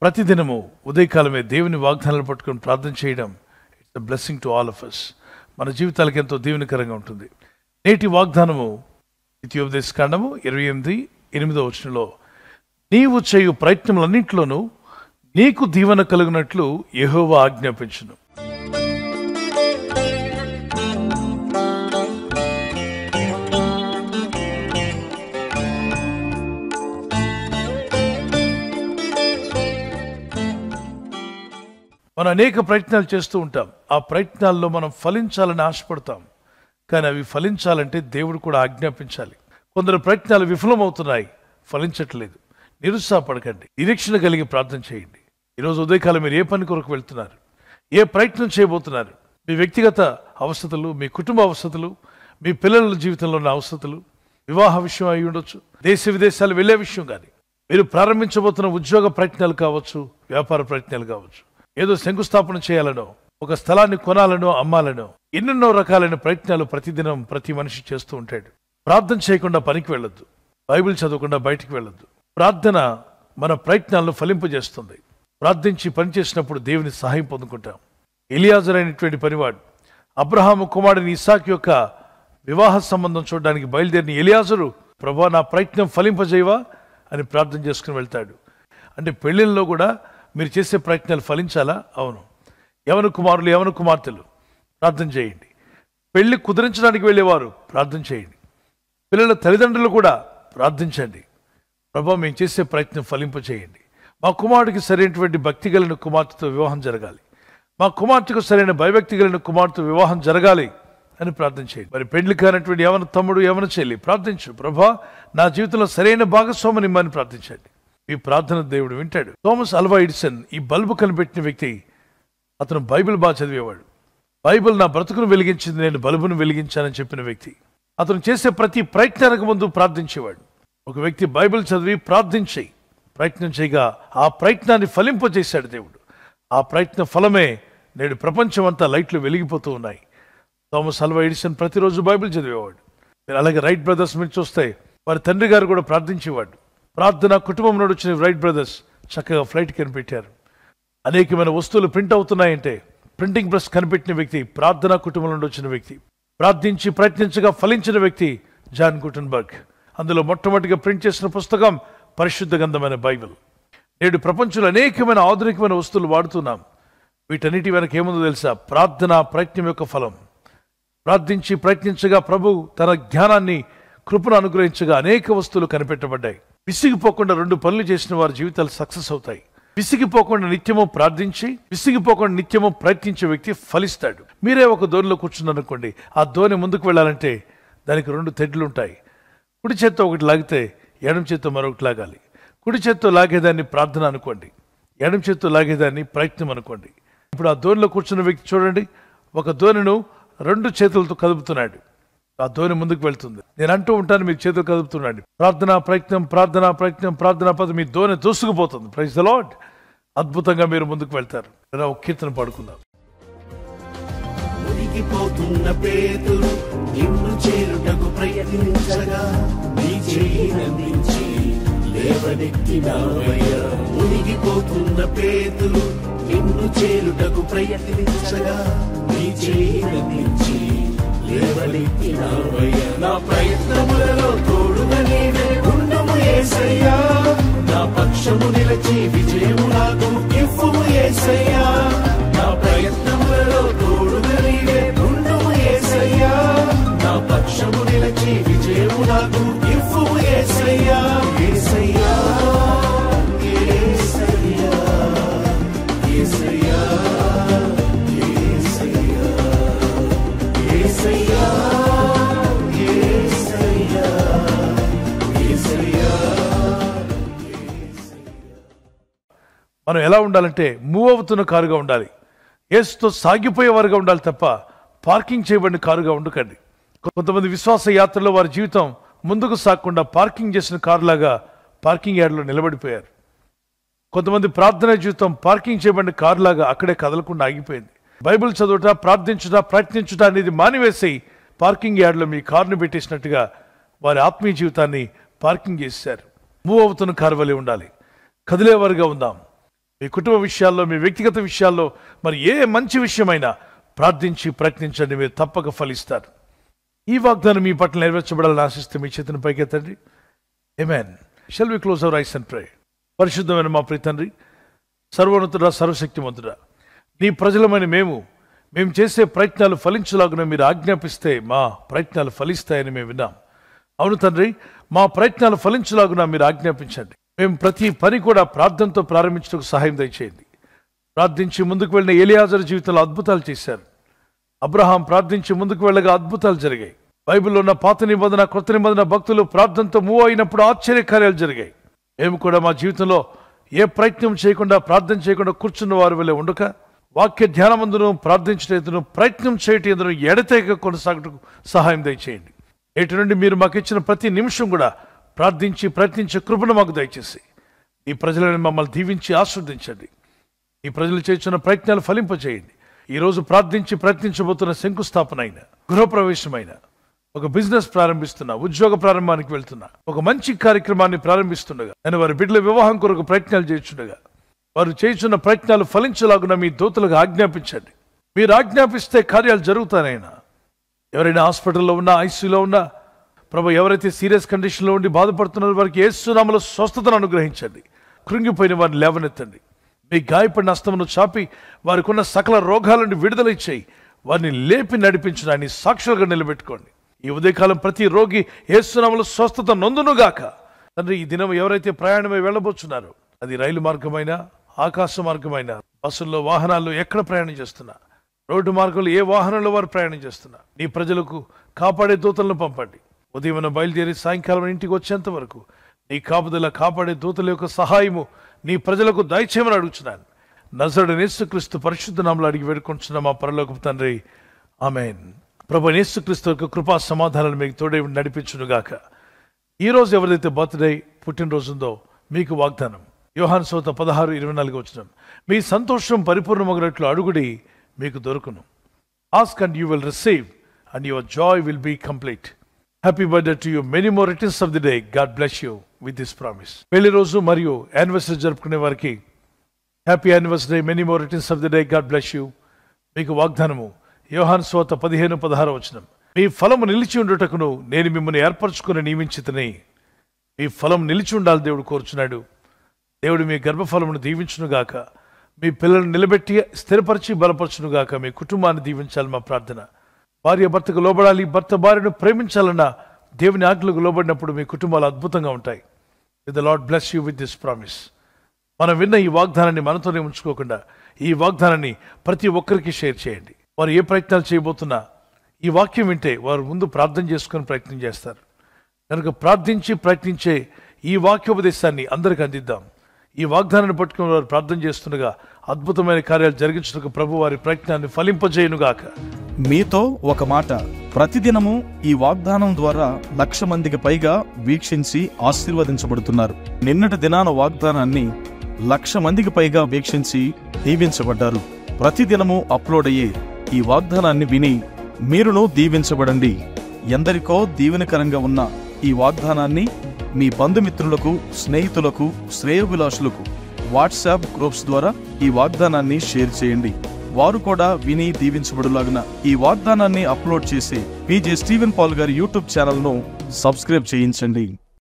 ప్రతిదినము ఉదయకాలమే దేవుని వాగ్దానాలు పట్టుకొని ప్రార్థన చేయడం it's a blessing to all of us మన జీవితాలకు ఎంతో దీవెనకరంగా ఉంటుంది నేటి వాగ్దానము ఇతియోపదేశ కాండము ఇరవై ఎనిమిది ఎనిమిదో వచనంలో నీవు చేయు ప్రయత్నములన్నింటిలోనూ నీకు దీవెన కలుగునట్లు యెహోవా ఆజ్ఞాపించును మనం అనేక ప్రయత్నాలు చేస్తూ ఉంటాం ఆ ప్రయత్నాల్లో మనం ఫలించాలని ఆశపడతాం కానీ అవి ఫలించాలంటే దేవుడు కూడా ఆజ్ఞాపించాలి కొందరు ప్రయత్నాలు విఫలమవుతున్నాయి ఫలించట్లేదు నిరుత్సాహపడకండి నిరీక్షణ కలిగి ప్రార్థన చేయండి ఈరోజు ఉదయకాలం మీరు ఏ పని కొరకు వెళ్తున్నారు ఏ ప్రయత్నం చేయబోతున్నారు మీ వ్యక్తిగత అవసరతలు మీ కుటుంబ అవసరతలు మీ పిల్లల జీవితంలో ఉన్న అవసరతలు వివాహ విషయం అయి ఉండొచ్చు దేశ విదేశాలు వెళ్ళే విషయం కానీ మీరు ప్రారంభించబోతున్న ఉద్యోగ ప్రయత్నాలు కావచ్చు వ్యాపార ప్రయత్నాలు కావచ్చు ఏదో శంకుస్థాపన చేయాలనో ఒక స్థలాన్ని కొనాలనో అమ్మాలనో ఎన్నెన్నో రకాలైన ప్రయత్నాలు ప్రతిదినం ప్రతి మనిషి చేస్తూ ఉంటాడు ప్రార్థన చేయకుండా పనికి వెళ్ళొద్దు బైబిల్ చదవకుండా బయటికి వెళ్ళొద్దు ప్రార్థన మన ప్రయత్నాలను ఫలింపజేస్తుంది ప్రార్థించి పనిచేసినప్పుడు దేవుని సహాయం పొందుకుంటాం ఎలియాజర్ అయినటువంటి పనివాడు అబ్రహాము కుమారుని ఇసాక్ యొక్క వివాహ సంబంధం చూడడానికి బయలుదేరిన ఎలియాజరు ప్రభా నా ప్రయత్నం ఫలింపజేయవా అని ప్రార్థన చేసుకుని వెళ్తాడు అంటే పెళ్లిళ్ళలో కూడా మీరు చేసే ప్రయత్నాలు ఫలించాలా అవును యవన కుమారులు యవన కుమార్తెలు ప్రార్థన చేయండి పెళ్లి కుదిరించడానికి వెళ్ళేవారు ప్రార్థన చేయండి పిల్లల తల్లిదండ్రులు కూడా ప్రార్థించండి ప్రభా మేము చేసే ప్రయత్నం ఫలింప చేయండి మా కుమారుడికి సరైనటువంటి భక్తి కలిగిన కుమార్తెతో వివాహం జరగాలి మా కుమార్తెకు సరైన భయభక్తి కలిగిన కుమార్తె వివాహం జరగాలి అని ప్రార్థన చేయండి మరి పెళ్లి కానటువంటి యవన తమ్ముడు యవన చెల్లి ప్రార్థించు ప్రభా నా జీవితంలో సరైన భాగస్వామిని ఇమ్మని ప్రార్థించండి మీ ప్రార్థన దేవుడు వింటాడు థామస్ అల్వా ఎడిసన్ ఈ బల్బు కనిపెట్టిన వ్యక్తి అతను బైబిల్ బాగా చదివేవాడు బైబిల్ నా బ్రతుకును వెలిగించింది నేను బల్బును వెలిగించానని చెప్పిన వ్యక్తి అతను చేసే ప్రతి ప్రయత్నానికి ముందు ప్రార్థించేవాడు ఒక వ్యక్తి బైబిల్ చదివి ప్రార్థించి ప్రయత్నం చేయగా ఆ ప్రయత్నాన్ని ఫలింపజేశాడు దేవుడు ఆ ప్రయత్న ఫలమే నేడు ప్రపంచమంతా లైట్లు వెలిగిపోతూ ఉన్నాయి థామస్ అల్వా ఎడిసన్ ప్రతిరోజు బైబిల్ చదివేవాడు మీరు అలాగే రైట్ బ్రదర్స్ మీరు చూస్తే వారి తండ్రి గారు కూడా ప్రార్థించేవాడు ప్రార్థన కుటుంబం నుండి వచ్చిన రైట్ బ్రదర్స్ చక్కగా ఫ్లైట్ కనిపెట్టారు అనేకమైన వస్తువులు ప్రింట్ అవుతున్నాయంటే ప్రింటింగ్ ప్రెస్ కనిపెట్టిన వ్యక్తి ప్రార్థనా కుటుంబం నుండి వచ్చిన వ్యక్తి ప్రార్థించి ప్రయత్నించగా ఫలించిన వ్యక్తి జాన్ గుటన్బర్గ్ అందులో మొట్టమొదటిగా ప్రింట్ చేసిన పుస్తకం పరిశుద్ధ గంధమైన బైబిల్ నేడు ప్రపంచంలో అనేకమైన ఆధునికమైన వస్తువులు వాడుతున్నాం వీటన్నిటి వెనక ఏముందో తెలుసా ప్రార్థన ప్రయత్నం యొక్క ఫలం ప్రార్థించి ప్రయత్నించగా ప్రభు తన జ్ఞానాన్ని కృపను అనుగ్రహించగా అనేక వస్తువులు కనిపెట్టబడ్డాయి విసిగిపోకుండా రెండు పనులు చేసిన వారి జీవితాలు సక్సెస్ అవుతాయి విసిగిపోకుండా నిత్యము ప్రార్థించి విసిగిపోకుండా నిత్యము ప్రయత్నించే వ్యక్తి ఫలిస్తాడు మీరే ఒక ధోనిలో కూర్చున్నారనుకోండి ఆ ధోని ముందుకు వెళ్ళాలంటే దానికి రెండు తెడ్లు ఉంటాయి కుడి చేత్తో ఒకటి లాగితే ఎడం చేత్తో మరొకటి లాగాలి కుడి చేత్తో లాగేదాన్ని ప్రార్థన అనుకోండి ఎడం చేత్తో లాగేదాన్ని ప్రయత్నం అనుకోండి ఇప్పుడు ఆ ధోనిలో కూర్చున్న వ్యక్తి చూడండి ఒక ధోనిను రెండు చేతులతో కదుపుతున్నాడు ఆ ధోని ముందుకు వెళ్తుంది నేను అంటూ ఉంటాను మీరు చేతులు కదుపుతున్నాడు ప్రార్థన ప్రయత్నం ప్రార్థన ప్రయత్నం ప్రార్థన పదం మీ ధోని దూసుకుపోతుంది ప్రైజ్ ద లాడ్ అద్భుతంగా మీరు ముందుకు వెళ్తారు ఇలా ఒక కీర్తన పాడుకుందాం మునిగిపోతున్న పేతురు నిన్ను చేరుటకు ప్రయత్నించగా నీ చేయినందించి లేవనెత్తినావయ్యా మునిగిపోతున్న పేతురు నిన్ను చేరుటకు ప్రయత్నించగా నీ చేయినందించి లేవనెత్తినావయ్యా నా ప్రయత్నములలో తోడుగా నీవే ఉండుము యేసయ్యా నా పక్షము నిలచి విజయము నాకు ఇవ్వుము యేసయ్యా నా ప్రయత్నములలో తోడుగా నీవే ఉండుము యేసయ్యా నా పక్షము నిలచి విజయము నాకు ఇవ్వుము యేసయ్యా యేసయ్యా యేసయ్యా యేసయ్యా యేసయ్యా యేసయ్యా యేసయ్యా యేసయ్యా మనం ఎలా ఉండాలంటే మూవ్ అవుతున్న కారుగా ఉండాలి ఏసుతో సాగిపోయేవారుగా ఉండాలి తప్ప పార్కింగ్ చేయబడిన కారుగా ఉండకండి కొంతమంది విశ్వాస యాత్రలో వారి జీవితం ముందుకు సాగకుండా పార్కింగ్ చేసిన కారులాగా పార్కింగ్ యార్డ్లో నిలబడిపోయారు కొంతమంది ప్రార్థన జీవితం పార్కింగ్ చేయబడిన కారులాగా అక్కడే కదలకుండా ఆగిపోయింది బైబిల్ చదువుట ప్రార్థించుట ప్రయత్నించుట అనేది మానివేసి పార్కింగ్ యార్డ్లో మీ కారును పెట్టేసినట్టుగా వారి ఆత్మీయ జీవితాన్ని పార్కింగ్ చేశారు మూవ్ అవుతున్న కారు వలె ఉండాలి కదిలేవారుగా ఉందాం మీ కుటుంబ విషయాల్లో మీ వ్యక్తిగత విషయాల్లో మరి ఏ మంచి విషయమైనా ప్రార్థించి ప్రయత్నించండి మీరు తప్పక ఫలిస్తారు ఈ వాగ్దానం మీ పట్ల నెరవేర్చబడాలని ఆశిస్తే మీ చేతిని పైకెత్తండి amen shall we close our eyes and pray పరిశుద్ధమైన మా ప్రియ తండ్రి సర్వోన్నతుడా సర్వశక్తిమంతుడా నీ ప్రజలమైన మేము మేము చేసే ప్రయత్నాలు ఫలించలాగున మీరు ఆజ్ఞాపిస్తే మా ప్రయత్నాలు ఫలిస్తాయని మేము విన్నాం అవును తండ్రి మా ప్రయత్నాలు ఫలించలాగున మీరు ఆజ్ఞాపించండి మేము ప్రతి పని కూడా ప్రార్థనతో ప్రారంభించడానికి సహాయం దయచేయండి ప్రార్థించి ముందుకు వెళ్ళిన ఎలియాజర్ జీవితంలో అద్భుతాలు చేశారు అబ్రహాం ప్రార్థించి ముందుకు వెళ్ళగా అద్భుతాలు జరిగాయి బైబిల్లో ఉన్న పాత నిబంధన కొత్త నిబంధన భక్తులు ప్రార్థనతో మూవ్ అయినప్పుడు ఆశ్చర్యకార్యాలు జరిగాయి మేము కూడా మా జీవితంలో ఏ ప్రయత్నం చేయకుండా ప్రార్థన చేయకుండా కూర్చున్న వారు వెళ్ళే ఉండక వాక్య ధ్యానమందును ప్రార్థించటేందును ప్రయత్నం చేయటం ఎడతెగక కొనసాగటకు సహాయం దయచేయండి నేటి నుండి మీరు మాకు ఇచ్చిన ప్రతి నిమిషం కూడా ప్రార్థించి ప్రయత్నించే కృపను మాకు దయచేసి ఈ ప్రజలను మమ్మల్ని దీవించి ఆస్వాదించండి ఈ ప్రజలు చేస్తున్న ప్రయత్నాలు ఫలింపచేయండి ఈ రోజు ప్రార్థించి ప్రయత్నించబోతున్న శంకుస్థాపన అయిన గృహప్రవేశమైన ఒక బిజినెస్ ప్రారంభిస్తున్నా ఉద్యోగ ప్రారంభానికి వెళ్తున్నా ఒక మంచి కార్యక్రమాన్ని ప్రారంభిస్తుండగా నేను వారి బిడ్డల వివాహం కొరకు ప్రయత్నాలు చేస్తుండగా వారు చేస్తున్న ప్రయత్నాలు ఫలించలాగున మీ దూతలకు ఆజ్ఞాపించండి మీరు ఆజ్ఞాపిస్తే కార్యాలు జరుగుతానైనా ఎవరైనా హాస్పిటల్లో ఉన్నా ఐసీయూలో ఉన్నా ప్రభు ఎవరైతే సీరియస్ కండిషన్లో ఉండి బాధపడుతున్నారో వారికి ఏసునామలో స్వస్థతను అనుగ్రహించండి కృంగిపోయిన వారిని లేవనెత్తండి మీ గాయపడిన అస్తమును చాపి వారికి ఉన్న సకల రోగాల నుండి విడుదల ఇచ్చేయి వారిని లేపి నడిపించడాన్ని సాక్షులుగా నిలబెట్టుకోండి ఈ ఉదయకాలం ప్రతి రోగి ఏసునామలో స్వస్థత నొందునుగాక తండ్రి ఈ దినం ఎవరైతే ప్రయాణమై వెళ్ళబోతున్నారో అది రైలు మార్గమైనా ఆకాశ మార్గమైనా బస్సుల్లో వాహనాల్లో ఎక్కడ ప్రయాణం చేస్తున్నా రోడ్డు మార్గంలో ఏ వాహనంలో వారు ప్రయాణం చేస్తున్నా నీ ప్రజలకు కాపాడే దూతలను పంపండి ఉదయం బయలుదేరి సాయంకాలం ఇంటికి వచ్చేంత వరకు నీ కాపుదల కాపాడే దూతల యొక్క సహాయము నీ ప్రజలకు దయచేయమని అడుగుతున్నాను నజరుడు నేసుక్రీస్తు పరిశుద్ధ నామలు అడిగి వేడుకుంటున్న మా పరలోకపు తండ్రి ఆమెన్ ప్రభు నేసుక్రీస్తు యొక్క కృపా సమాధానాలు మీకు తోడే నడిపించునుగాక ఈ రోజు ఎవరైతే బర్త్డే పుట్టినరోజు ఉందో మీకు వాగ్దానం యోహాన్ సోత పదహారు ఇరవై నాలుగు వచ్చిన మీ సంతోషం పరిపూర్ణమగినట్లు అడుగుడి మీకు దొరుకును ask and you will receive and your joy will be complete happy birthday to you many more returns of the day God bless you with this promise పెళ్లి రోజు మరియు యానివర్సరీ జరుపుకునే వారికి happy anniversary many more returns of the day God bless you మీకు వాగ్దానము యోహాన్ స్వాత పదిహేను పదహారు వచనం మీ ఫలము నిలిచి ఉండుటకును నేను మిమ్మల్ని ఏర్పరచుకుని నియమించితని మీ ఫలం నిలిచి ఉండాలి దేవుడు కోరుచున్నాడు దేవుడు మీ గర్భఫలమును దీవించునుగాక మీ పిల్లలను నిలబెట్టి స్థిరపరిచి బలపరచునుగాక మీ కుటుంబాన్ని దీవించాలి మా ప్రార్థన భార్య భర్తకు లోబడాలి భర్త భార్యను ప్రేమించాలన్న దేవుని ఆజ్ఞలకు లోబడినప్పుడు మీ కుటుంబాలు అద్భుతంగా ఉంటాయి the lord bless you with this promise మనం విన్న ఈ వాగ్దానాన్ని మనతోనే ఉంచుకోకుండా ఈ వాగ్దానాన్ని ప్రతి ఒక్కరికి షేర్ చేయండి వారు ఏ ప్రయత్నాలు చేయబోతున్నా ఈ వాక్యం వింటే వారు ముందు ప్రార్థన చేసుకొని ప్రయత్నం చేస్తారు కనుక ప్రార్థించి ప్రయత్నించే ఈ వాక్యోపదేశాన్ని అందరికి అందిద్దాం ఈ వాగ్దానాన్ని పట్టుకుని వారు ప్రార్థన చేస్తుండగా అద్భుతమైన కార్యాలు జరిగించుటకు ప్రభు వారి ప్రయత్నాన్ని ఫలింపజేయునుగాక మీతో ఒక మాట ప్రతిదినము ఈ వాగ్దానం ద్వారా లక్ష మందికి పైగా వీక్షించి ఆశీర్వదించబడుతున్నారు నిన్నటి దినాన వాగ్దానాన్ని లక్ష మందికి పైగా వీక్షించి దీవించబడ్డారు ప్రతిదినము అప్లోడ్ అయ్యే ఈ వాగ్దానాన్ని విని మీరును దీవించబడండి ఎందరికో దీవెనకరంగా ఉన్న ఈ వాగ్దానాన్ని మీ బంధుమిత్రులకు స్నేహితులకు శ్రేయోభిలాషులకు వాట్సాప్ గ్రూప్స్ ద్వారా ఈ వాగ్దానాన్ని షేర్ చేయండి వారు కూడా విని దీవించబడులాగున ఈ వాగ్దానాన్ని అప్లోడ్ చేసి పీజే స్టీవెన్ పాల్ గారి యూట్యూబ్ ఛానల్ను సబ్స్క్రైబ్ చేయించండి